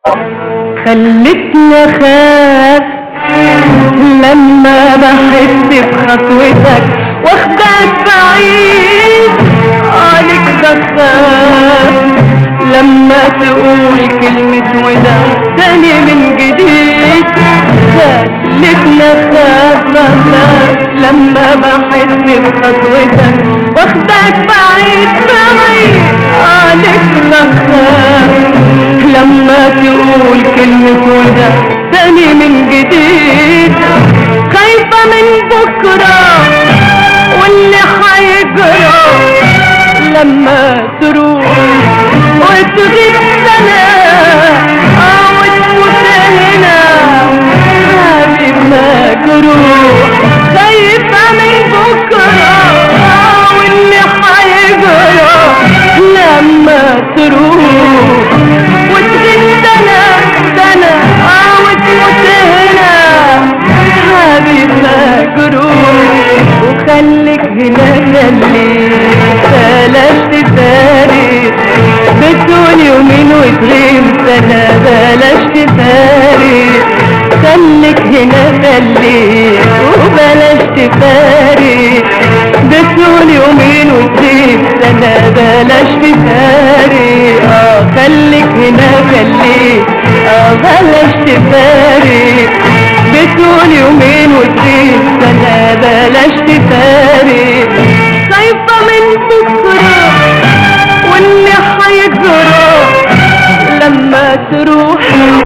خلتني اخاف لما بحس بخطوتك واخدك بعيد عليك بخاف لما تقول كلمة وداع تاني من جديد خلتني اخاف بخاف لما بحس بخطوتك واخدك بعيد بعيد عليك بخاف لما تقول كلمة وداع تاني من جديد خايفة من بكرة واللي هيجرى لما تروح وتغيب سنة اه وتموت هنا حبيب مجروح خايفة من بكرة اه واللي هيجرى لما تروح وتغيب سنة سنة اه وتموت هنا حبيب مجروح وخليك هنا خليك بلاش تفارق بتقول يومين وتغيب سنة بلاش تفارق خليك هنا خليك وبلاش تفارق بتقول يومين وتغيب سنة بلاش تفارق اه خليك هنا خليك اه بلاش تفارق بتقول يومين وتغيب سنة بلاش تفارق خايفة من بكرة واللي هيجرى لما تروح